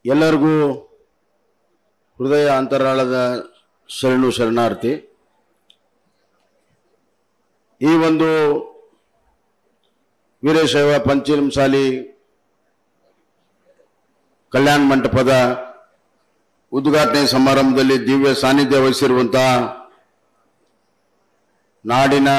ಎಲ್ಲರಿಗೂ ಹೃದಯ ಅಂತರಾಳದ ಶರಣು ಶರಣಾರ್ಥಿ ಈ ಒಂದು ವೀರಶೈವ ಪಂಚಮಸಾಲಿ ಕಲ್ಯಾಣ ಮಂಟಪದ ಉದ್ಘಾಟನೆ ಸಮಾರಂಭದಲ್ಲಿ ದಿವ್ಯ ಸಾನ್ನಿಧ್ಯ ವಹಿಸಿರುವಂತಹ ನಾಡಿನ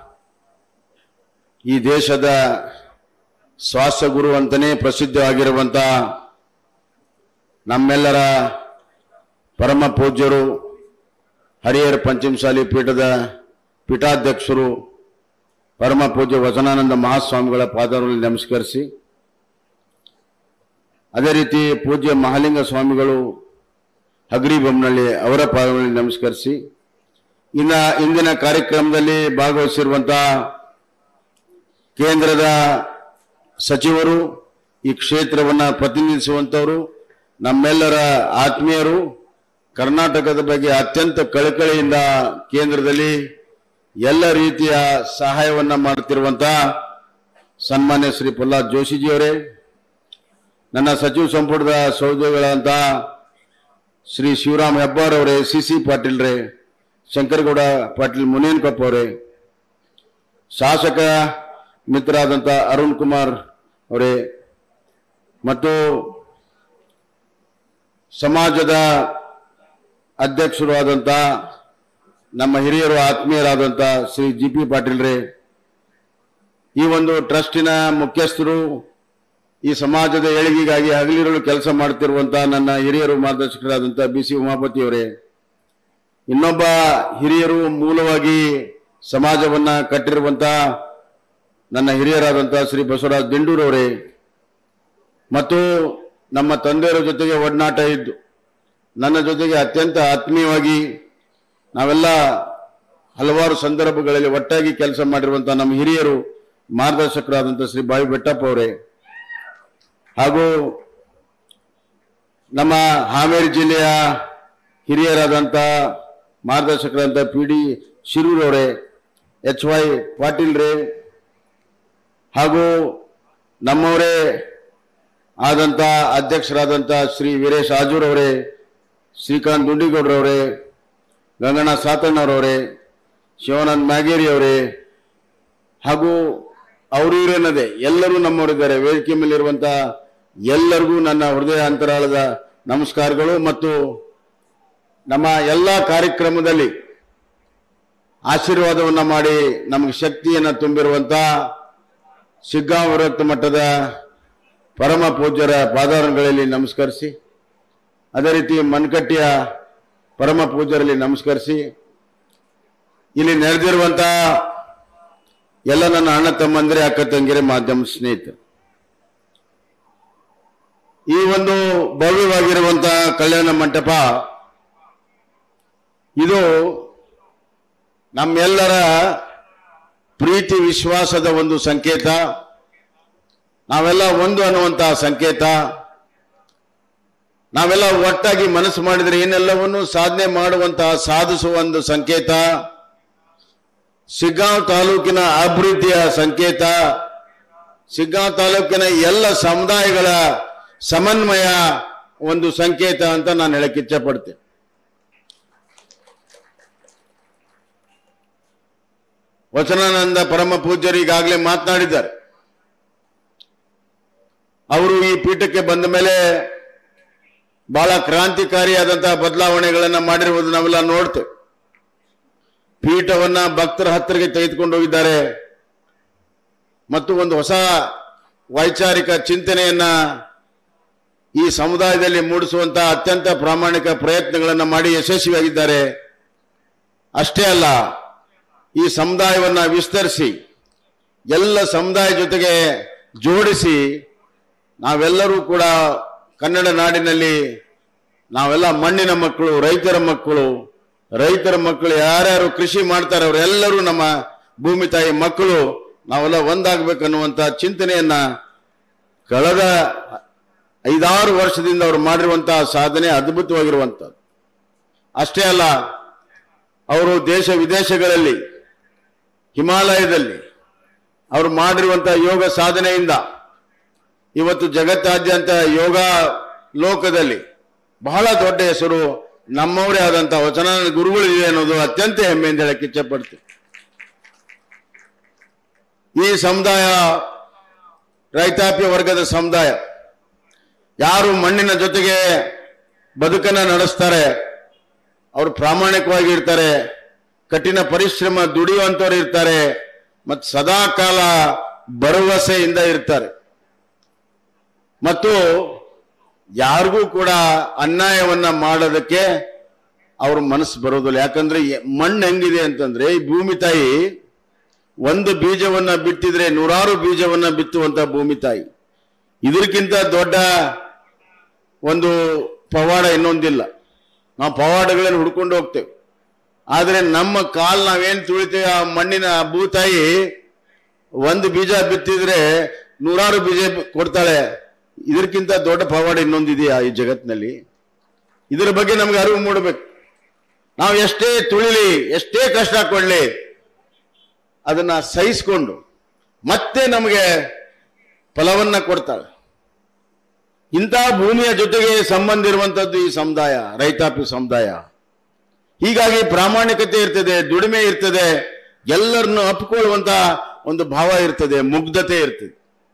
ಈ ದೇಶದ ಸ್ವಾಸ್ಥ್ಯ ಗುರು ಅಂತಲೇ ಪ್ರಸಿದ್ಧವಾಗಿರುವಂತಹ ನಮ್ಮೆಲ್ಲರ ಪರಮ ಪೂಜ್ಯರು ಹರಿಹರ ಪಂಚಮಸಾಲಿ ಪೀಠದ ಪೀಠಾಧ್ಯಕ್ಷರು ಪರಮ ಪೂಜ್ಯ ವಚನಾನಂದ ಮಹಾಸ್ವಾಮಿಗಳ ಪಾದರಲ್ಲಿ ನಮಸ್ಕರಿಸಿ ಅದೇ ರೀತಿ ಪೂಜ್ಯ ಮಹಾಲಿಂಗ ಸ್ವಾಮಿಗಳು ಹಗರಿ ಬೊಮ್ಮನಹಳ್ಳಿ ಅವರ ಪಾದಗಳಲ್ಲಿ ನಮಸ್ಕರಿಸಿ ಇನ್ನ ಇಂದಿನ ಕಾರ್ಯಕ್ರಮದಲ್ಲಿ ಭಾಗವಹಿಸಿರುವಂತಹ ಕೇಂದ್ರದ ಸಚಿವರು ಈ ಕ್ಷೇತ್ರವನ್ನು ಪ್ರತಿನಿಧಿಸುವಂತವರು ನಮ್ಮೆಲ್ಲರ ಆತ್ಮೀಯರು ಕರ್ನಾಟಕದ ಬಗ್ಗೆ ಅತ್ಯಂತ ಕಳಕಳಿಯಿಂದ ಕೇಂದ್ರದಲ್ಲಿ ಎಲ್ಲ ರೀತಿಯ ಸಹಾಯವನ್ನ ಮಾಡುತ್ತಿರುವಂತಹ ಸನ್ಮಾನ್ಯ ಶ್ರೀ ಪ್ರಹ್ಲಾದ್ ಜೋಶಿಜಿಯವರೇ ನನ್ನ ಸಚಿವ ಸಂಪುಟದ ಸಹೋದ್ಯೋಗಿಗಳಂತಹ ಶ್ರೀ ಶಿವರಾಮ್ ಹೆಬ್ಬಾರ್ ಅವರೇ ಸಿ ಸಿ ಪಾಟೀಲ್ರೇ ಶಂಕರಗೌಡ ಪಾಟೀಲ್ ಮುನೇನ್ಕಪ್ಪ ಅವರೇ ಶಾಸಕ ಮಿತ್ರರಾದಂಥ ಅರುಣ್ ಕುಮಾರ್ ಅವರೇ ಮತ್ತು ಸಮಾಜದ ಅಧ್ಯಕ್ಷರು ಆದಂಥ ನಮ್ಮ ಹಿರಿಯರು ಆತ್ಮೀಯರಾದಂಥ ಶ್ರೀ ಜಿ ಪಿ ಪಾಟೀಲ್ರೇ ಈ ಒಂದು ಟ್ರಸ್ಟಿನ ಮುಖ್ಯಸ್ಥರು ಈ ಸಮಾಜದ ಏಳಿಗೆಗಾಗಿ ಹಗಲಿರಲು ಕೆಲಸ ಮಾಡುತ್ತಿರುವಂತಹ ನನ್ನ ಹಿರಿಯರು ಮಾರ್ಗದರ್ಶಕರಾದಂಥ ಬಿ ಸಿ ಉಮಾಪತಿಯವರೇ ಇನ್ನೊಬ್ಬ ಹಿರಿಯರು ಮೂಲವಾಗಿ ಸಮಾಜವನ್ನ ಕಟ್ಟಿರುವಂತಹ ನನ್ನ ಹಿರಿಯರಾದಂತಹ ಶ್ರೀ ಬಸವರಾಜ್ ದಿಂಡೂರವರೇ ಮತ್ತು ನಮ್ಮ ತಂದೆಯವರ ಜೊತೆಗೆ ಒಡನಾಟ ಇದ್ದು ನನ್ನ ಜೊತೆಗೆ ಅತ್ಯಂತ ಆತ್ಮೀಯವಾಗಿ ನಾವೆಲ್ಲ ಹಲವಾರು ಸಂದರ್ಭಗಳಲ್ಲಿ ಒಟ್ಟಾಗಿ ಕೆಲಸ ಮಾಡಿರುವಂತಹ ನಮ್ಮ ಹಿರಿಯರು ಮಾರ್ಗದರ್ಶಕರಾದಂಥ ಶ್ರೀ ಬಾವಿ ಬೆಟ್ಟಪ್ಪ ಅವರೇ ಹಾಗೂ ನಮ್ಮ ಹಾವೇರಿ ಜಿಲ್ಲೆಯ ಹಿರಿಯರಾದಂಥ ಮಾರ್ಗದರ್ಶಕರಾದಂಥ ಪಿ ಡಿ ಶಿರೂರವರೇ ಎಚ್ ವೈ ಪಾಟೀಲ್ ರೇ ಹಾಗೂ ನಮ್ಮವರೇ ಆದಂಥ ಅಧ್ಯಕ್ಷರಾದಂಥ ಶ್ರೀ ವೀರೇಶ್ ಆಜೂರ್ ಅವರೇ ಶ್ರೀಕಾಂತ್ ದುಂಡಿಗೌಡ್ರವರೇ ಗಂಗಣ್ಣ ಸಾತಣ್ಣವರವರೇ ಶಿವಾನಂದ್ ಮ್ಯಾಗೇರಿ ಅವರೇ ಹಾಗೂ ಅವರು ಇವರೇನದೆ ಎಲ್ಲರೂ ನಮ್ಮವರಿದ್ದಾರೆ ವೇದಿಕೆ ಮೇಲಿರುವಂಥ ಎಲ್ಲರಿಗೂ ನನ್ನ ಹೃದಯ ಅಂತರಾಳದ ನಮಸ್ಕಾರಗಳು ಮತ್ತು ನಮ್ಮ ಎಲ್ಲ ಕಾರ್ಯಕ್ರಮದಲ್ಲಿ ಆಶೀರ್ವಾದವನ್ನು ಮಾಡಿ ನಮಗೆ ಶಕ್ತಿಯನ್ನು ತುಂಬಿರುವಂಥ ಶಿಗ್ಗಾಂವ್ ವಿರಕ್ತ ಮಟ್ಟದ ಪರಮ ಪೂಜ್ಯರ ಪಾದಾರಗಳಲ್ಲಿ ನಮಸ್ಕರಿಸಿ ಅದೇ ರೀತಿ ಮನ್ಕಟ್ಟಿಯ ಪರಮ ಪೂಜ್ಯರಲ್ಲಿ ನಮಸ್ಕರಿಸಿ ಇಲ್ಲಿ ನೆರೆದಿರುವಂತ ಎಲ್ಲ ನನ್ನ ಅಣ್ಣ ತಮ್ಮಂದಿರೇ ಅಕ್ಕ ತಂಗಿರೇ ಮಾಧ್ಯಮ ಸ್ನೇಹಿತರು ಈ ಒಂದು ಭವ್ಯವಾಗಿರುವಂತಹ ಕಲ್ಯಾಣ ಮಂಟಪ ಇದು ನಮ್ಮೆಲ್ಲರ ಪ್ರೀತಿ ವಿಶ್ವಾಸದ ಒಂದು ಸಂಕೇತ ನಾವೆಲ್ಲ ಒಂದು ಅನ್ನುವಂತಹ ಸಂಕೇತ ನಾವೆಲ್ಲ ಒಟ್ಟಾಗಿ ಮನಸ್ಸು ಮಾಡಿದರೆ ಏನೆಲ್ಲವನ್ನು ಸಾಧನೆ ಮಾಡುವಂತಹ ಸಾಧಿಸುವ ಒಂದು ಸಂಕೇತ ಶಿಗ್ಗಾಂವ್ ತಾಲೂಕಿನ ಅಭಿವೃದ್ಧಿಯ ಸಂಕೇತ ಶಿಗ್ಗಾಂವ್ ತಾಲೂಕಿನ ಎಲ್ಲ ಸಮುದಾಯಗಳ ಸಮನ್ವಯ ಒಂದು ಸಂಕೇತ ಅಂತ ನಾನು ಹೇಳಕ್ ಇಚ್ಛೆ ಪಡ್ತೇನೆ ವಚನಾನಂದ ಪರಮ ಪೂಜ್ಯರು ಈಗಾಗಲೇ ಮಾತನಾಡಿದ್ದಾರೆ ಅವರು ಈ ಪೀಠಕ್ಕೆ ಬಂದ ಮೇಲೆ ಬಹಳ ಕ್ರಾಂತಿಕಾರಿಯಾದಂತಹ ಬದಲಾವಣೆಗಳನ್ನ ಮಾಡಿರುವುದು ನಾವೆಲ್ಲ ನೋಡ್ತೇವೆ ಪೀಠವನ್ನ ಭಕ್ತರ ಹತ್ತಿರಗೆ ತೆಗೆದುಕೊಂಡು ಹೋಗಿದ್ದಾರೆ ಮತ್ತು ಒಂದು ಹೊಸ ವೈಚಾರಿಕ ಚಿಂತನೆಯನ್ನ ಈ ಸಮುದಾಯದಲ್ಲಿ ಮೂಡಿಸುವಂತಹ ಅತ್ಯಂತ ಪ್ರಾಮಾಣಿಕ ಪ್ರಯತ್ನಗಳನ್ನು ಮಾಡಿ ಯಶಸ್ವಿಯಾಗಿದ್ದಾರೆ ಅಷ್ಟೇ ಅಲ್ಲ ಈ ಸಮುದಾಯವನ್ನ ವಿಸ್ತರಿಸಿ ಎಲ್ಲ ಸಮುದಾಯ ಜೊತೆಗೆ ಜೋಡಿಸಿ ನಾವೆಲ್ಲರೂ ಕೂಡ ಕನ್ನಡ ನಾಡಿನಲ್ಲಿ ನಾವೆಲ್ಲ ಮಣ್ಣಿನ ಮಕ್ಕಳು ರೈತರ ಮಕ್ಕಳು ರೈತರ ಮಕ್ಕಳು ಯಾರ್ಯಾರು ಕೃಷಿ ಮಾಡ್ತಾರೆ ಅವರೆಲ್ಲರೂ ನಮ್ಮ ಭೂಮಿ ತಾಯಿ ಮಕ್ಕಳು ನಾವೆಲ್ಲ ಒಂದಾಗಬೇಕನ್ನುವಂತ ಚಿಂತನೆಯನ್ನ ಕಳೆದ ಐದಾರು ವರ್ಷದಿಂದ ಅವರು ಮಾಡಿರುವಂತಹ ಸಾಧನೆ ಅದ್ಭುತವಾಗಿರುವಂಥದ್ದು ಅಷ್ಟೇ ಅಲ್ಲ ಅವರು ದೇಶ ವಿದೇಶಗಳಲ್ಲಿ ಹಿಮಾಲಯದಲ್ಲಿ ಅವರು ಮಾಡಿರುವಂತಹ ಯೋಗ ಸಾಧನೆಯಿಂದ ಇವತ್ತು ಜಗತ್ತಾದ್ಯಂತ ಯೋಗ ಲೋಕದಲ್ಲಿ ಬಹಳ ದೊಡ್ಡ ಹೆಸರು ನಮ್ಮವರೇ ಆದಂತಹ ವಚನ ಗುರುಗಳಿವೆ ಅನ್ನೋದು ಅತ್ಯಂತ ಹೆಮ್ಮೆಯಿಂದ ಹೇಳಕ್ಕೆ ಇಚ್ಛಪಡ್ತೀನಿ ಈ ಸಮುದಾಯ ರೈತಾಪಿ ವರ್ಗದ ಸಮುದಾಯ ಯಾರು ಮಣ್ಣಿನ ಜೊತೆಗೆ ಬದುಕನ್ನ ನಡೆಸ್ತಾರೆ ಅವರು ಪ್ರಾಮಾಣಿಕವಾಗಿ ಇರ್ತಾರೆ ಕಠಿಣ ಪರಿಶ್ರಮ ದುಡಿಯುವಂತವ್ರು ಇರ್ತಾರೆ ಮತ್ತು ಸದಾ ಕಾಲ ಭರವಸೆಯಿಂದ ಇರ್ತಾರೆ ಮತ್ತು ಯಾರಿಗೂ ಕೂಡ ಅನ್ಯಾಯವನ್ನ ಮಾಡೋದಕ್ಕೆ ಅವ್ರ ಮನಸ್ಸು ಬರೋದಿಲ್ಲ ಯಾಕಂದ್ರೆ ಎ- ಮಣ್ಣು ಹೆಂಗಿದೆ ಅಂತಂದ್ರೆ ಈ ಭೂಮಿ ತಾಯಿ ಒಂದು ಬೀಜವನ್ನ ಬಿತ್ತಿದ್ರೆ ನೂರಾರು ಬೀಜವನ್ನ ಬಿತ್ತುವಂತ ಭೂಮಿ ತಾಯಿ ಇದಕ್ಕಿಂತ ದೊಡ್ಡ ಒಂದು ಪವಾಡ ಇನ್ನೊಂದಿಲ್ಲ ನಾವು ಪವಾಡಗಳನ್ನು ಹುಡ್ಕೊಂಡು ಹೋಗ್ತೇವೆ ಆದ್ರೆ ನಮ್ಮ ಕಾಲ್ ನಾವೇನ್ ತುಳಿತೇವೆ ಆ ಮಣ್ಣಿನ ಭೂತಾಯಿ ಒಂದು ಬೀಜ ಬಿತ್ತಿದ್ರೆ ನೂರಾರು ಬೀಜ ಬಿ- ಕೊಡ್ತಾಳೆ ಇದಕ್ಕಿಂತ ದೊಡ್ಡ ಪವಾಡ ಇನ್ನೊಂದಿದೆಯಾ ಈ ಜಗತ್ತಿನಲ್ಲಿ ಇದರ ಬಗ್ಗೆ ನಮ್ಗೆ ಅರಿವು ಮೂಡಬೇಕು ನಾವು ಎಷ್ಟೇ ತುಳಿಲಿ ಎಷ್ಟೇ ಕಷ್ಟ ಕೊಡ್ಲಿ ಅದನ್ನ ಸಹಿಸಿಕೊಂಡು ಮತ್ತೆ ನಮಗೆ ಫಲವನ್ನ ಕೊಡ್ತಾಳೆ ಇಂತಹ ಭೂಮಿಯ ಜೊತೆಗೆ ಸಂಬಂಧ ಇರುವಂತದ್ದು ಈ ಸಮುದಾಯ ರೈತಾಪಿ ಸಮುದಾಯ ಹೀಗಾಗಿ ಪ್ರಾಮಾಣಿಕತೆ ಇರ್ತದೆ ದುಡಿಮೆ ಇರ್ತದೆ ಎಲ್ಲರನ್ನು ಅಪ್ಪಿಕೊಳ್ಳುವಂತ ಒಂದು ಭಾವ ಇರ್ತದೆ ಮುಗ್ಧತೆ ಇರ್ತದೆ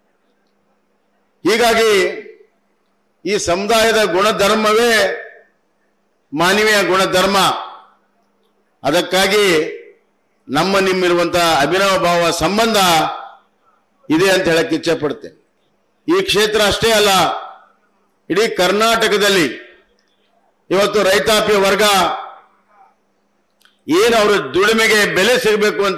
ಹೀಗಾಗಿ ಈ ಸಮುದಾಯದ ಗುಣಧರ್ಮವೇ ಮಾನವೀಯ ಗುಣಧರ್ಮ ಅದಕ್ಕಾಗಿ ನಮ್ಮ ನಿಮ್ಮಿರುವಂತ ಅಭಿನವ ಭಾವ ಸಂಬಂಧ ಇದೆ ಅಂತ ಹೇಳಕ್ ಇಚ್ಛೆ ಪಡ್ತೇನೆ ಈ ಕ್ಷೇತ್ರ ಅಷ್ಟೇ ಅಲ್ಲ ಇಡೀ ಕರ್ನಾಟಕದಲ್ಲಿ ಇವತ್ತು ರೈತಾಪಿ ವರ್ಗ ಏನು ಅವರ ದುಡಿಮೆಗೆ ಬೆಲೆ ಸಿಗಬೇಕು ಅಂತ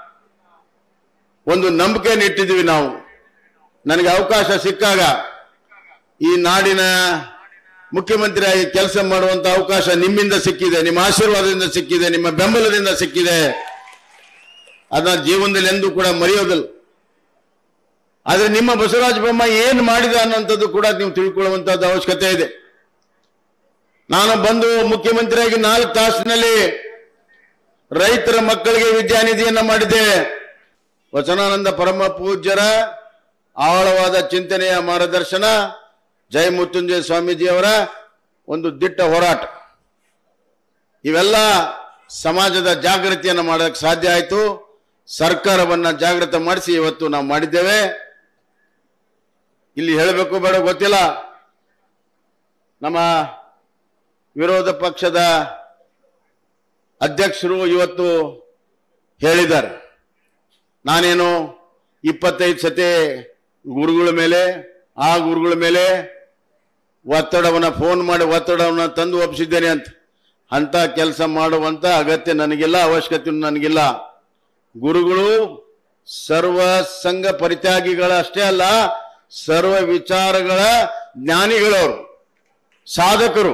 ಒಂದು ನಂಬಿಕೆಯನ್ನು ಇಟ್ಟಿದ್ದೀವಿ ನಾವು ನನಗೆ ಅವಕಾಶ ಸಿಕ್ಕಾಗ ಈ ನಾಡಿನ ಮುಖ್ಯಮಂತ್ರಿಯಾಗಿ ಕೆಲಸ ಮಾಡುವಂತ ಅವಕಾಶ ನಿಮ್ಮಿಂದ ಸಿಕ್ಕಿದೆ ನಿಮ್ಮ ಆಶೀರ್ವಾದದಿಂದ ಸಿಕ್ಕಿದೆ ನಿಮ್ಮ ಬೆಂಬಲದಿಂದ ಸಿಕ್ಕಿದೆ ಅದನ್ನ ಜೀವನದಲ್ಲಿ ಎಂದೂ ಕೂಡ ಮರೆಯೋದಿಲ್ಲ ಆದ್ರೆ ನಿಮ್ಮ ಬಸವರಾಜ ಬೊಮ್ಮಾಯಿ ಏನು ಮಾಡಿದ ಅನ್ನೋಂಥದ್ದು ಕೂಡ ನೀವು ತಿಳ್ಕೊಳ್ಳುವಂತದ್ದು ಅವಶ್ಯಕತೆ ಇದೆ ನಾನು ಬಂದು ಮುಖ್ಯಮಂತ್ರಿಯಾಗಿ ನಾಲ್ಕು ತಾಸಿನಲ್ಲಿ ರೈತರ ಮಕ್ಕಳಿಗೆ ವಿದ್ಯಾನಿಧಿಯನ್ನ ಮಾಡಿದೆ ವಚನಾನಂದ ಪರಮ ಪೂಜ್ಯರ ಆಳವಾದ ಚಿಂತನೆಯ ಮಾರ್ಗದರ್ಶನ ಜಯ ಮೃತ್ಯುಂಜಯ ಸ್ವಾಮೀಜಿಯವರ ಒಂದು ದಿಟ್ಟ ಹೋರಾಟ ಇವೆಲ್ಲ ಸಮಾಜದ ಜಾಗೃತಿಯನ್ನು ಮಾಡೋಕ್ಕೆ ಸಾಧ್ಯ ಆಯಿತು ಸರ್ಕಾರವನ್ನ ಜಾಗೃತ ಮಾಡಿಸಿ ಇವತ್ತು ನಾವು ಮಾಡಿದ್ದೇವೆ ಇಲ್ಲಿ ಹೇಳಬೇಕು ಬೇಡ ಗೊತ್ತಿಲ್ಲ ನಮ್ಮ ವಿರೋಧ ಪಕ್ಷದ ಅಧ್ಯಕ್ಷರು ಇವತ್ತು ಹೇಳಿದ್ದಾರೆ ನಾನೇನು ಇಪ್ಪತ್ತೈದು ಸತಿ ಗುರುಗಳ ಮೇಲೆ ಆ ಗುರುಗಳ ಮೇಲೆ ಒತ್ತಡವನ್ನ ಫೋನ್ ಮಾಡಿ ಒತ್ತಡವನ್ನ ತಂದು ಒಪ್ಪಿಸಿದ್ದೇನೆ ಅಂತ ಅಂತ ಕೆಲಸ ಮಾಡುವಂತ ಅಗತ್ಯ ನನಗಿಲ್ಲ ಅವಶ್ಯಕತೆ ನನಗಿಲ್ಲ ಗುರುಗಳು ಸರ್ವ ಸಂಘ ಪರಿತ್ಯಾಗಿಗಳಷ್ಟೇ ಅಲ್ಲ ಸರ್ವ ವಿಚಾರಗಳ ಜ್ಞಾನಿಗಳವರು ಸಾಧಕರು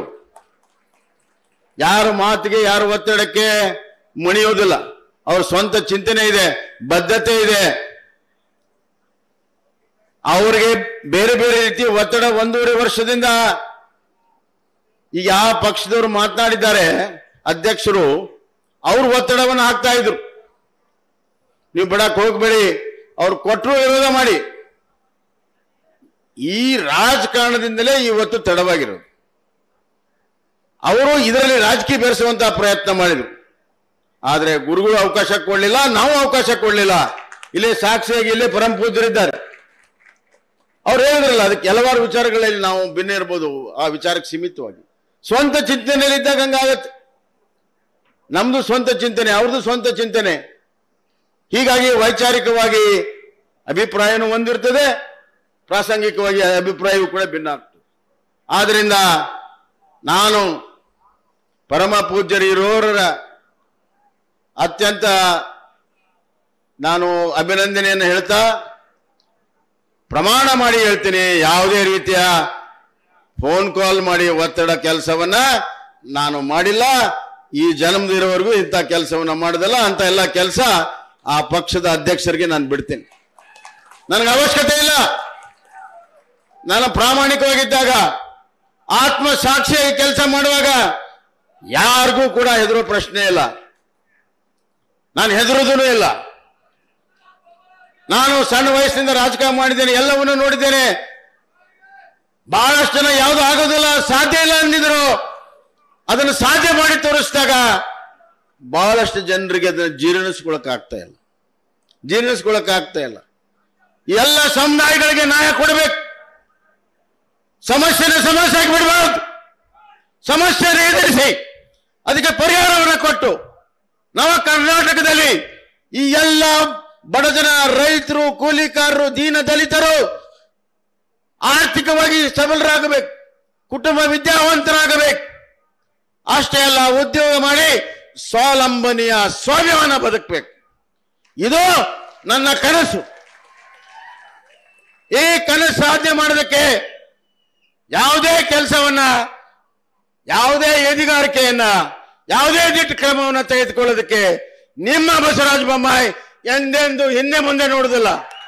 ಯಾರ ಮಾತಿಗೆ ಯಾರ ಒತ್ತಡಕ್ಕೆ ಮುಣಿಯೋದಿಲ್ಲ ಅವ್ರ ಸ್ವಂತ ಚಿಂತನೆ ಇದೆ ಬದ್ಧತೆ ಇದೆ ಅವರಿಗೆ ಬೇರೆ ಬೇರೆ ರೀತಿ ಒತ್ತಡ ಒಂದೂವರೆ ವರ್ಷದಿಂದ ಈಗ ಯಾವ ಪಕ್ಷದವರು ಮಾತನಾಡಿದ್ದಾರೆ ಅಧ್ಯಕ್ಷರು ಅವ್ರ ಒತ್ತಡವನ್ನು ಹಾಕ್ತಾ ಇದ್ರು ನೀವು ಬಿಡಕ್ ಹೋಗ್ಬೇಡಿ ಅವ್ರು ಕೊಟ್ಟರು ವಿರೋಧ ಮಾಡಿ ಈ ರಾಜಕಾರಣದಿಂದಲೇ ಇವತ್ತು ತಡವಾಗಿರೋದು ಅವರು ಇದರಲ್ಲಿ ರಾಜಕೀಯ ಬೆರೆಸುವಂತಹ ಪ್ರಯತ್ನ ಮಾಡಿದ್ರು ಆದ್ರೆ ಗುರುಗಳು ಅವಕಾಶ ಕೊಡಲಿಲ್ಲ ನಾವು ಅವಕಾಶ ಕೊಡಲಿಲ್ಲ ಇಲ್ಲೇ ಸಾಕ್ಷಿಯಾಗಿ ಇಲ್ಲೇ ಪರಮ ಪೂಜ್ಯರಿದ್ದಾರೆ ಅವ್ರು ಹೇಳಿದ್ರಲ್ಲ ಅದಕ್ಕೆ ಹಲವಾರು ವಿಚಾರಗಳಲ್ಲಿ ನಾವು ಭಿನ್ನ ಇರ್ಬೋದು ಆ ವಿಚಾರಕ್ಕೆ ಸೀಮಿತವಾಗಿ ಸ್ವಂತ ಚಿಂತನೆಯಲ್ಲಿದ್ದಾಗ ಹಂಗಾಗತ್ತೆ ನಮ್ದು ಸ್ವಂತ ಚಿಂತನೆ ಅವ್ರದ್ದು ಸ್ವಂತ ಚಿಂತನೆ ಹೀಗಾಗಿ ವೈಚಾರಿಕವಾಗಿ ಅಭಿಪ್ರಾಯನೂ ಒಂದಿರ್ತದೆ ಪ್ರಾಸಂಗಿಕವಾಗಿ ಅಭಿಪ್ರಾಯವೂ ಕೂಡ ಭಿನ್ನ ಆಗ್ತದೆ ಆದ್ರಿಂದ ನಾನು ಪರಮ ಪೂಜ್ಯರು ಇರೋರ ಅತ್ಯಂತ ನಾನು ಅಭಿನಂದನೆಯನ್ನು ಹೇಳ್ತಾ ಪ್ರಮಾಣ ಮಾಡಿ ಹೇಳ್ತೀನಿ ಯಾವುದೇ ರೀತಿಯ ಫೋನ್ ಕಾಲ್ ಮಾಡಿ ಒತ್ತಡ ಕೆಲಸವನ್ನ ನಾನು ಮಾಡಿಲ್ಲ ಈ ಜನ್ಮದಿರೋವರೆಗೂ ಇಂಥ ಕೆಲಸವನ್ನ ಮಾಡೋದಲ್ಲ ಅಂತ ಎಲ್ಲ ಕೆಲಸ ಆ ಪಕ್ಷದ ಅಧ್ಯಕ್ಷರಿಗೆ ನಾನು ಬಿಡ್ತೀನಿ ನನಗೆ ಅವಶ್ಯಕತೆ ಇಲ್ಲ ನಾನು ಪ್ರಾಮಾಣಿಕವಾಗಿದ್ದಾಗ ಆತ್ಮ ಸಾಕ್ಷಿಯಾಗಿ ಕೆಲಸ ಮಾಡುವಾಗ ಯಾರಿಗೂ ಕೂಡ ಹೆದರೋ ಪ್ರಶ್ನೆ ಇಲ್ಲ ನಾನು ಹೆದರೋದೂ ಇಲ್ಲ ನಾನು ಸಣ್ಣ ವಯಸ್ಸಿನಿಂದ ರಾಜಕಾರಣ ಮಾಡಿದ್ದೇನೆ ಎಲ್ಲವನ್ನೂ ನೋಡಿದ್ದೇನೆ ಬಹಳಷ್ಟು ಜನ ಯಾವುದು ಆಗೋದಿಲ್ಲ ಸಾಧ್ಯ ಇಲ್ಲ ಅಂದಿದ್ರು ಅದನ್ನು ಸಾಧ್ಯ ಮಾಡಿ ತೋರಿಸಿದಾಗ ಬಹಳಷ್ಟು ಜನರಿಗೆ ಅದನ್ನು ಜೀರ್ಣಿಸ್ಕೊಳಕ್ ಆಗ್ತಾ ಇಲ್ಲ ಜೀರ್ಣಿಸ್ಕೊಳಕ್ ಆಗ್ತಾ ಇಲ್ಲ ಎಲ್ಲ ಸಮುದಾಯಗಳಿಗೆ ನ್ಯಾಯ ಕೊಡಬೇಕು ಸಮಸ್ಯೆನ ಸಮಸ್ಯೆ ಬಿಡಬಾರ್ದು ಸಮಸ್ಯೆನ ಎದುರಿಸಿ ಅದಕ್ಕೆ ಪರಿಹಾರವನ್ನು ಕೊಟ್ಟು ನವ ಕರ್ನಾಟಕದಲ್ಲಿ ಈ ಎಲ್ಲ ಬಡಜನ ರೈತರು ಕೂಲಿಕಾರರು ದೀನ ದಲಿತರು ಆರ್ಥಿಕವಾಗಿ ಸಬಲರಾಗಬೇಕು ಕುಟುಂಬ ವಿದ್ಯಾವಂತರಾಗಬೇಕು ಅಷ್ಟೇ ಅಲ್ಲ ಉದ್ಯೋಗ ಮಾಡಿ ಸ್ವಾವಲಂಬನೆಯ ಸ್ವಾಮ್ಯವನ್ನ ಬದುಕಬೇಕು ಇದು ನನ್ನ ಕನಸು ಈ ಕನಸು ಸಾಧ್ಯ ಮಾಡೋದಕ್ಕೆ ಯಾವುದೇ ಕೆಲಸವನ್ನ ಯಾವುದೇ ಎದಿಗಾರಿಕೆಯನ್ನ ಯಾವುದೇ ದಿಟ್ಟ ಕ್ರಮವನ್ನ ತೆಗೆದುಕೊಳ್ಳೋದಕ್ಕೆ ನಿಮ್ಮ ಬಸವರಾಜ ಬೊಮ್ಮಾಯಿ ಎಂದೆಂದು ಹಿಂದೆ ಮುಂದೆ ನೋಡುದಿಲ್ಲ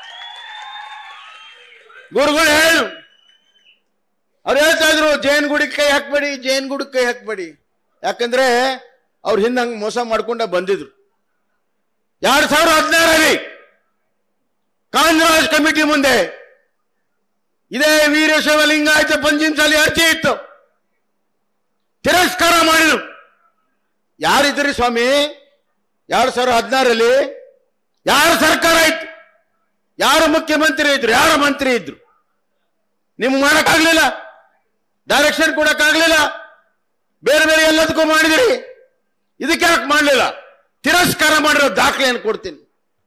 ಗುರುಗಳು ಹೇಳು ಅವ್ರು ಹೇಳ್ತಾ ಇದ್ರು ಜೈನ್ ಗುಡಿಗೆ ಕೈ ಹಾಕ್ಬೇಡಿ ಜೈನ್ ಗುಡಿಗೆ ಕೈ ಹಾಕ್ಬೇಡಿ ಯಾಕಂದ್ರೆ ಅವ್ರು ಹಿಂದಂಗ್ ಮೋಸ ಮಾಡ್ಕೊಂಡ ಬಂದಿದ್ರು ಎರಡ್ ಸಾವಿರದ ಹದಿನಾರರಲ್ಲಿ ಕಾಂಗ್ರೆಸ್ ಕಮಿಟಿ ಮುಂದೆ ಇದೇ ವೀರಶೈವ ಲಿಂಗಾಯತ ಪಂಚಮಸಾಲಿ ಅರ್ಜಿ ಇತ್ತು ತಿರಸ್ಕಾರ ಮಾಡಿದ್ರು ಯಾರಿದ್ರಿ ಸ್ವಾಮಿ ಎರಡ್ ಸಾವಿರದ ಹದಿನಾರರಲ್ಲಿ ಯಾರ ಸರ್ಕಾರ ಇತ್ತು ಯಾರು ಮುಖ್ಯಮಂತ್ರಿ ಇದ್ರು ಯಾರ ಮಂತ್ರಿ ಇದ್ರು ನಿಮ್ಗೆ ಮಾಡಕ್ಕಾಗ್ಲಿಲ್ಲ ಡೈರೆಕ್ಷನ್ ಕೊಡಕ್ಕಾಗ್ಲಿಲ್ಲ ಬೇರೆ ಬೇರೆ ಎಲ್ಲದಕ್ಕೂ ಮಾಡಿದಿರಿ ಇದಕ್ಕೆ ಯಾಕೆ ಮಾಡಲಿಲ್ಲ ತಿರಸ್ಕಾರ ಮಾಡಿರೋ ದಾಖಲೆಯನ್ನು ಕೊಡ್ತೀನಿ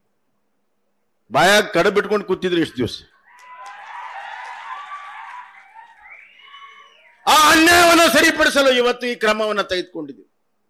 ಬಾಯಾಗ ಕಡ ಬಿಟ್ಕೊಂಡು ಕೂತಿದ್ರು ಇಷ್ಟು ದಿವಸ ಆ ಅನ್ಯಾಯವನ್ನು ಸರಿಪಡಿಸಲು ಇವತ್ತು ಈ ಕ್ರಮವನ್ನು ತೆಗೆದುಕೊಂಡಿದ್ದೀವಿ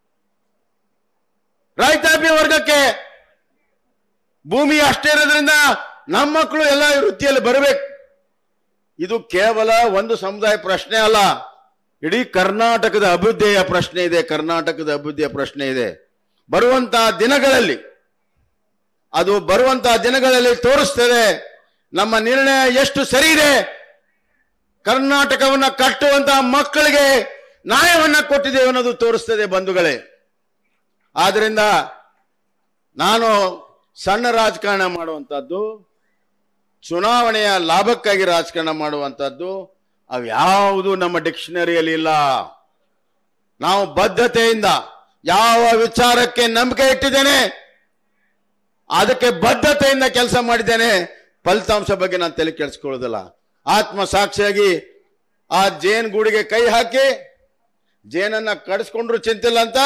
ರೈತಾಪಿ ವರ್ಗಕ್ಕೆ ಭೂಮಿ ಅಷ್ಟೇ ಇರೋದ್ರಿಂದ ನಮ್ಮ ಮಕ್ಕಳು ಎಲ್ಲ ಈ ವೃತ್ತಿಯಲ್ಲಿ ಬರಬೇಕು ಇದು ಕೇವಲ ಒಂದು ಸಮುದಾಯ ಪ್ರಶ್ನೆ ಅಲ್ಲ ಇಡೀ ಕರ್ನಾಟಕದ ಅಭಿವೃದ್ಧಿಯ ಪ್ರಶ್ನೆ ಇದೆ ಕರ್ನಾಟಕದ ಅಭಿವೃದ್ಧಿಯ ಪ್ರಶ್ನೆ ಇದೆ ಬರುವಂತಹ ದಿನಗಳಲ್ಲಿ ಅದು ಬರುವಂತಹ ದಿನಗಳಲ್ಲಿ ತೋರಿಸ್ತದೆ ನಮ್ಮ ನಿರ್ಣಯ ಎಷ್ಟು ಸರಿ ಇದೆ ಕರ್ನಾಟಕವನ್ನ ಕಟ್ಟುವಂತಹ ಮಕ್ಕಳಿಗೆ ನ್ಯಾಯವನ್ನ ಕೊಟ್ಟಿದ್ದೇವೆ ಅನ್ನೋದು ತೋರಿಸ್ತದೆ ಬಂಧುಗಳೇ ಆದ್ರಿಂದ ನಾನು ಸಣ್ಣ ರಾಜಕಾರಣ ಮಾಡುವಂತಹದ್ದು ಚುನಾವಣೆಯ ಲಾಭಕ್ಕಾಗಿ ರಾಜಕಾರಣ ಮಾಡುವಂತಹದ್ದು ಅವ್ಯಾವುದು ನಮ್ಮ ಡಿಕ್ಷನರಿಯಲ್ಲಿ ಇಲ್ಲ ನಾವು ಬದ್ಧತೆಯಿಂದ ಯಾವ ವಿಚಾರಕ್ಕೆ ನಂಬಿಕೆ ಇಟ್ಟಿದ್ದೇನೆ ಅದಕ್ಕೆ ಬದ್ಧತೆಯಿಂದ ಕೆಲಸ ಮಾಡಿದ್ದೇನೆ ಫಲಿತಾಂಶ ಬಗ್ಗೆ ನಾನು ತಲೆ ಕೆಡಿಸ್ಕೊಳ್ಳೋದಿಲ್ಲ ಆತ್ಮ ಸಾಕ್ಷಿಯಾಗಿ ಆ ಜೇನ್ ಗೂಡಿಗೆ ಕೈ ಹಾಕಿ ಜೇನನ್ನ ಕಡಿಸ್ಕೊಂಡ್ರು ಚಿಂತಿಲ್ಲ ಅಂತ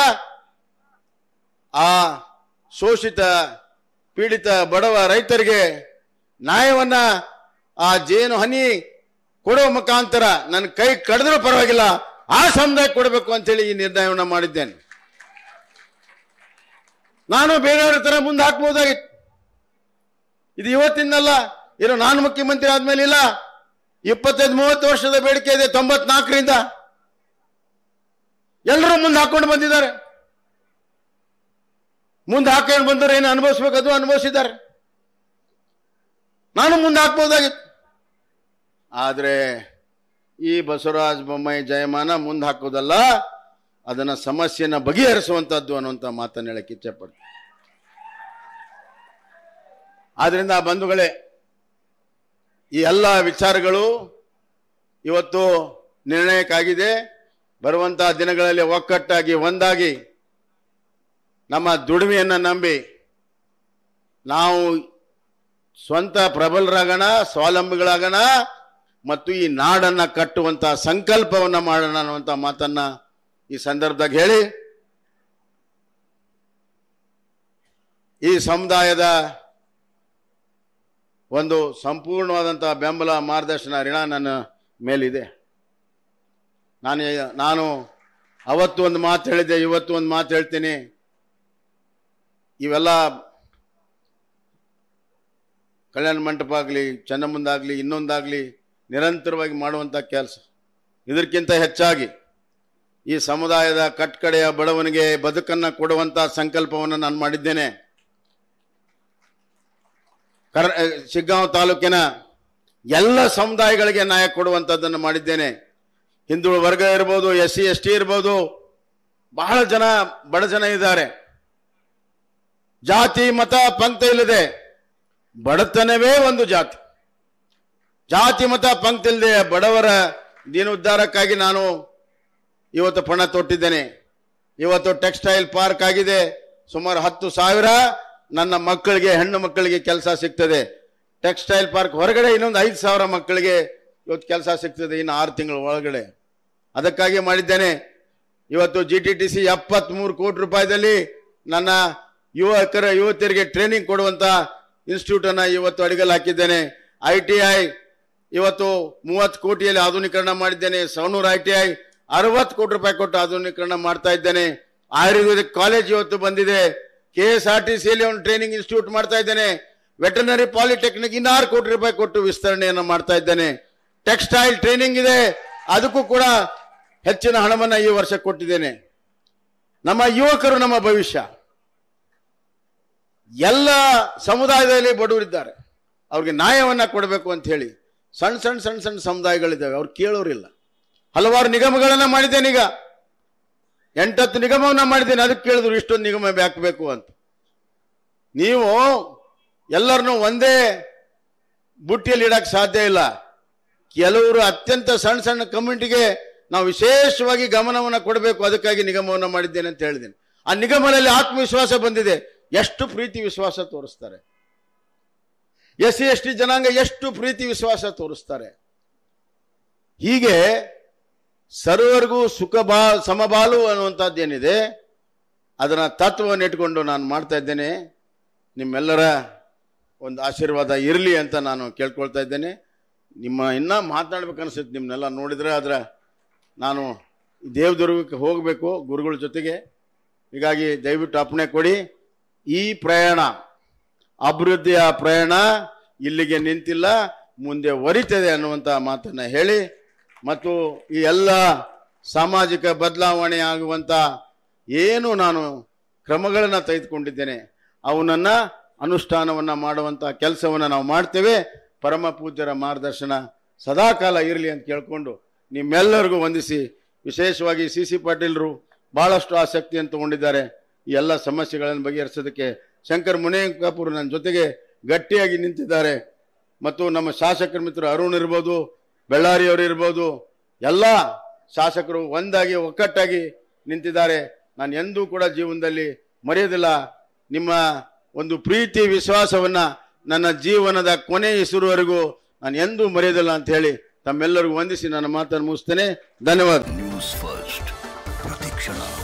ಆ ಶೋಷಿತ ಪೀಡಿತ ಬಡವ ರೈತರಿಗೆ ನ್ಯಾಯವನ್ನ ಆ ಜೇನು ಹನಿ ಕೊಡುವ ಮುಖಾಂತರ ನನ್ನ ಕೈ ಕಡಿದ್ರೂ ಪರವಾಗಿಲ್ಲ ಆ ಸಮುದಾಯಕ್ಕೆ ಕೊಡಬೇಕು ಅಂತೇಳಿ ಈ ನಿರ್ಣಯವನ್ನ ಮಾಡಿದ್ದೇನೆ ನಾನು ಬೇರೆಯವರ ತರ ಮುಂದೆ ಹಾಕ್ಬೋದಾಗಿತ್ತು ಇದು ಇವತ್ತಿಂದಲ್ಲ ಏನು ನಾನು ಮುಖ್ಯಮಂತ್ರಿ ಆದ್ಮೇಲೆ ಇಲ್ಲ ಇಪ್ಪತ್ತೈದು ಮೂವತ್ತು ವರ್ಷದ ಬೇಡಿಕೆ ಇದೆ ತೊಂಬತ್ನಾಲ್ಕರಿಂದ ಎಲ್ಲರೂ ಮುಂದೆ ಹಾಕೊಂಡು ಬಂದಿದ್ದಾರೆ ಮುಂದೆ ಹಾಕೊಂಡು ಬಂದವರು ಏನು ಅನುಭವಿಸ್ಬೇಕು ಅದು ಅನುಭವಿಸಿದ್ದಾರೆ ನಾನು ಮುಂದೆ ಹಾಕ್ಬೋದಾಗಿತ್ತು ಆದರೆ ಈ ಬಸವರಾಜ ಬೊಮ್ಮಾಯಿ ಜಯಮಾನ ಮುಂದೆ ಹಾಕೋದಲ್ಲ ಅದನ್ನ ಸಮಸ್ಯೆನ ಬಗೆಹರಿಸುವಂತದ್ದು ಅನ್ನುವಂಥ ಮಾತನ್ನು ಹೇಳಕ್ಕೆ ಇಚ್ಛೆ ಪಡ್ತೀನಿ ಆದ್ರಿಂದ ಬಂಧುಗಳೇ ಈ ಎಲ್ಲ ವಿಚಾರಗಳು ಇವತ್ತು ನಿರ್ಣಯಕ್ಕಾಗಿದೆ ಬರುವಂತಹ ದಿನಗಳಲ್ಲಿ ಒಕ್ಕಟ್ಟಾಗಿ ಒಂದಾಗಿ ನಮ್ಮ ದುಡಿಮೆಯನ್ನು ನಂಬಿ ನಾವು ಸ್ವಂತ ಪ್ರಬಲರಾಗೋಣ ಸ್ವಾವಲಂಬಿಗಳಾಗೋಣ ಮತ್ತು ಈ ನಾಡನ್ನ ಕಟ್ಟುವಂತಹ ಸಂಕಲ್ಪವನ್ನ ಮಾಡೋಣ ಅನ್ನುವಂಥ ಮಾತನ್ನ ಈ ಸಂದರ್ಭದಾಗ ಹೇಳಿ ಈ ಸಮುದಾಯದ ಒಂದು ಸಂಪೂರ್ಣವಾದಂತಹ ಬೆಂಬಲ ಮಾರ್ಗದರ್ಶನ ಋಣ ನನ್ನ ಮೇಲಿದೆ ನಾನು ನಾನು ಅವತ್ತು ಒಂದು ಮಾತು ಹೇಳಿದ್ದೆ ಇವತ್ತು ಒಂದು ಮಾತು ಹೇಳ್ತೀನಿ ಇವೆಲ್ಲ ಕಲ್ಯಾಣ ಮಂಟಪ ಆಗಲಿ ಚೆನ್ನಮ್ಮಂದಾಗಲಿ ಇನ್ನೊಂದಾಗಲಿ ನಿರಂತರವಾಗಿ ಮಾಡುವಂಥ ಕೆಲಸ ಇದಕ್ಕಿಂತ ಹೆಚ್ಚಾಗಿ ಈ ಸಮುದಾಯದ ಕಟ್ಕಡೆಯ ಬಡವನಿಗೆ ಬದುಕನ್ನು ಕೊಡುವಂಥ ಸಂಕಲ್ಪವನ್ನು ನಾನು ಮಾಡಿದ್ದೇನೆ ಕರ್ ಶಿಗ್ಗಾಂವ್ ತಾಲೂಕಿನ ಎಲ್ಲ ಸಮುದಾಯಗಳಿಗೆ ನ್ಯಾಯ ಕೊಡುವಂಥದ್ದನ್ನು ಮಾಡಿದ್ದೇನೆ ಹಿಂದುಳಿದ ವರ್ಗ ಇರ್ಬೋದು ಎಸ್ ಸಿ ಎಸ್ ಟಿ ಇರ್ಬೋದು ಬಹಳ ಜನ ಬಡ ಜನ ಇದ್ದಾರೆ ಜಾತಿ ಮತ ಪಂಕ್ತಿ ಇಲ್ಲದೆ ಬಡತನವೇ ಒಂದು ಜಾತಿ ಜಾತಿ ಮತ ಪಂಕ್ತಿ ಇಲ್ಲದೆ ಬಡವರ ದೀನ ಉದ್ಧಾರಕ್ಕಾಗಿ ನಾನು ಇವತ್ತು ಪಣ ತೊಟ್ಟಿದ್ದೇನೆ ಇವತ್ತು ಟೆಕ್ಸ್ಟೈಲ್ ಪಾರ್ಕ್ ಆಗಿದೆ ಸುಮಾರು ಹತ್ತು ಸಾವಿರ ನನ್ನ ಮಕ್ಕಳಿಗೆ ಹೆಣ್ಣು ಮಕ್ಕಳಿಗೆ ಕೆಲಸ ಸಿಗ್ತದೆ ಟೆಕ್ಸ್ಟೈಲ್ ಪಾರ್ಕ್ ಹೊರಗಡೆ ಇನ್ನೊಂದು ಐದು ಸಾವಿರ ಮಕ್ಕಳಿಗೆ ಇವತ್ತು ಕೆಲಸ ಸಿಗ್ತದೆ ಇನ್ನು ಆರು ತಿಂಗಳ ಒಳಗಡೆ ಅದಕ್ಕಾಗಿ ಮಾಡಿದ್ದೇನೆ ಇವತ್ತು ಜಿ ಟಿ ಟಿ ಸಿ ಎಪ್ಪತ್ಮೂರು ಕೋಟಿ ರೂಪಾಯಿದಲ್ಲಿ ನನ್ನ ಯುವಕರ ಯುವತಿಯರಿಗೆ ಟ್ರೈನಿಂಗ್ ಕೊಡುವಂತ ಇನ್ಸ್ಟಿಟ್ಯೂಟ್ ಅನ್ನ ಇವತ್ತು ಅಡಿಗಲ್ ಹಾಕಿದ್ದೇನೆ ಐ ಟಿ ಐ ಇವತ್ತು ಮೂವತ್ತು ಕೋಟಿಯಲ್ಲಿ ಆಧುನೀಕರಣ ಮಾಡಿದ್ದೇನೆ ಸವಣೂರು ಐ ಟಿ ಐ ಅರವತ್ತು ಕೋಟಿ ರೂಪಾಯಿ ಕೊಟ್ಟು ಆಧುನೀಕರಣ ಮಾಡ್ತಾ ಇದ್ದೇನೆ ಆಯುರ್ವೇದಿಕ್ ಕಾಲೇಜ್ ಇವತ್ತು ಬಂದಿದೆ ಕೆ ಎಸ್ ಆರ್ ಟಿ ಸಿಯಲ್ಲಿ ಒಂದು ಟ್ರೈನಿಂಗ್ ಇನ್ಸ್ಟಿಟ್ಯೂಟ್ ಮಾಡ್ತಾ ಇದ್ದೇನೆ ವೆಟರ್ನರಿ ಪಾಲಿಟೆಕ್ನಿಕ್ ಇನ್ನಾರು ಕೋಟಿ ರೂಪಾಯಿ ಕೊಟ್ಟು ವಿಸ್ತರಣೆಯನ್ನು ಮಾಡ್ತಾ ಇದ್ದೇನೆ ಟೆಕ್ಸ್ಟೈಲ್ ಟ್ರೈನಿಂಗ್ ಇದೆ ಅದಕ್ಕೂ ಕೂಡ ಹೆಚ್ಚಿನ ಹಣವನ್ನ ಈ ವರ್ಷ ಕೊಟ್ಟಿದ್ದೇನೆ ನಮ್ಮ ಯುವಕರು ನಮ್ಮ ಭವಿಷ್ಯ ಎಲ್ಲ ಸಮುದಾಯದಲ್ಲಿ ಬಡವರಿದ್ದಾರೆ ಅವ್ರಿಗೆ ನ್ಯಾಯವನ್ನ ಕೊಡಬೇಕು ಅಂತ ಹೇಳಿ ಸಣ್ಣ ಸಣ್ಣ ಸಣ್ಣ ಸಣ್ಣ ಸಮುದಾಯಗಳಿದ್ದಾವೆ ಅವ್ರು ಕೇಳೋರಿಲ್ಲ ಹಲವಾರು ನಿಗಮಗಳನ್ನ ಮಾಡಿದ್ದೇನೆ ಈಗ ಎಂಟತ್ತು ನಿಗಮವನ್ನ ಮಾಡಿದ್ದೇನೆ ಅದಕ್ಕೆ ಕೇಳಿದ್ರು ಇಷ್ಟೊಂದು ನಿಗಮ ಹಾಕಬೇಕು ಅಂತ ನೀವು ಎಲ್ಲರನ್ನೂ ಒಂದೇ ಬುಟ್ಟಿಯಲ್ಲಿ ಇಡಕ್ಕೆ ಸಾಧ್ಯ ಇಲ್ಲ ಕೆಲವರು ಅತ್ಯಂತ ಸಣ್ಣ ಸಣ್ಣ ಕಮ್ಯುನಿಟಿಗೆ ನಾವು ವಿಶೇಷವಾಗಿ ಗಮನವನ್ನು ಕೊಡಬೇಕು ಅದಕ್ಕಾಗಿ ನಿಗಮವನ್ನು ಮಾಡಿದ್ದೇನೆ ಅಂತ ಹೇಳಿದ್ದೇನೆ ಆ ನಿಗಮದಲ್ಲಿ ಆತ್ಮವಿಶ್ವಾಸ ಬಂದಿದೆ ಎಷ್ಟು ಪ್ರೀತಿ ವಿಶ್ವಾಸ ತೋರಿಸ್ತಾರೆ ಎಸ್ ಸಿ ಎಸ್ ಟಿ ಜನಾಂಗ ಎಷ್ಟು ಪ್ರೀತಿ ವಿಶ್ವಾಸ ತೋರಿಸ್ತಾರೆ ಹೀಗೆ ಸರ್ವರಿಗೂ ಸುಖ ಬಾ ಸಮಬಾಲು ಅನ್ನುವಂಥದ್ದೇನಿದೆ ಅದನ್ನ ತತ್ವವನ್ನು ಇಟ್ಕೊಂಡು ನಾನು ಮಾಡ್ತಾ ಇದ್ದೇನೆ ನಿಮ್ಮೆಲ್ಲರ ಒಂದು ಆಶೀರ್ವಾದ ಇರಲಿ ಅಂತ ನಾನು ಕೇಳ್ಕೊಳ್ತಾ ಇದ್ದೇನೆ ನಿಮ್ಮ ಇನ್ನೂ ಮಾತನಾಡ್ಬೇಕು ಅನಿಸುತ್ತೆ ನಿಮ್ಮನ್ನೆಲ್ಲ ನೋಡಿದ್ರೆ ಆದ್ರೆ ನಾನು ದೇವದುರ್ಗಕ್ಕೆ ಹೋಗಬೇಕು ಗುರುಗಳ ಜೊತೆಗೆ ಹೀಗಾಗಿ ದಯವಿಟ್ಟು ಅಪ್ಪಣೆ ಕೊಡಿ ಈ ಪ್ರಯಾಣ ಅಭಿವೃದ್ಧಿಯ ಪ್ರಯಾಣ ಇಲ್ಲಿಗೆ ನಿಂತಿಲ್ಲ ಮುಂದೆ ಒರಿತದೆ ಅನ್ನುವಂಥ ಮಾತನ್ನ ಹೇಳಿ ಮತ್ತು ಈ ಎಲ್ಲ ಸಾಮಾಜಿಕ ಬದಲಾವಣೆ ಆಗುವಂಥ ಏನು ನಾನು ಕ್ರಮಗಳನ್ನು ತೆಗೆದುಕೊಂಡಿದ್ದೇನೆ ಅವನನ್ನ ಅನುಷ್ಠಾನವನ್ನ ಮಾಡುವಂಥ ಕೆಲಸವನ್ನು ನಾವು ಮಾಡ್ತೇವೆ ಪರಮ ಪೂಜ್ಯರ ಮಾರ್ಗದರ್ಶನ ಸದಾಕಾಲ ಇರಲಿ ಅಂತ ಕೇಳ್ಕೊಂಡು ನಿಮ್ಮೆಲ್ಲರಿಗೂ ವಂದಿಸಿ ವಿಶೇಷವಾಗಿ ಸಿ ಸಿ ಪಾಟೀಲ್ರು ಬಹಳಷ್ಟು ಆಸಕ್ತಿಯನ್ನು ತಗೊಂಡಿದ್ದಾರೆ ಈ ಎಲ್ಲ ಸಮಸ್ಯೆಗಳನ್ನು ಬಗೆಹರಿಸೋದಕ್ಕೆ ಶಂಕರ್ ಮುನೇಕಾಪುರ್ ನನ್ನ ಜೊತೆಗೆ ಗಟ್ಟಿಯಾಗಿ ನಿಂತಿದ್ದಾರೆ ಮತ್ತು ನಮ್ಮ ಶಾಸಕರ ಮಿತ್ರರು ಅರುಣ್ ಇರ್ಬೋದು ಬೆಳ್ಳಾರಿಯವರು ಇರ್ಬೋದು ಎಲ್ಲ ಶಾಸಕರು ಒಂದಾಗಿ ಒಕ್ಕಟ್ಟಾಗಿ ನಿಂತಿದ್ದಾರೆ ನಾನು ಎಂದೂ ಕೂಡ ಜೀವನದಲ್ಲಿ ಮರೆಯೋದಿಲ್ಲ ನಿಮ್ಮ ಒಂದು ಪ್ರೀತಿ ವಿಶ್ವಾಸವನ್ನ ನನ್ನ ಜೀವನದ ಕೊನೆ ಹೆಸರುವರೆಗೂ ನಾನು ಎಂದೂ ಮರೆಯೋದಿಲ್ಲ ಅಂತ ಹೇಳಿ ತಮ್ಮೆಲ್ಲರಿಗೂ ವಂದಿಸಿ ನನ್ನ ಮಾತನ್ನು ಮುಗಿಸ್ತೇನೆ ಧನ್ಯವಾದ ನ್ಯೂಸ್ ಫಸ್ಟ್ ಪ್ರತಿಕ್ಷಣ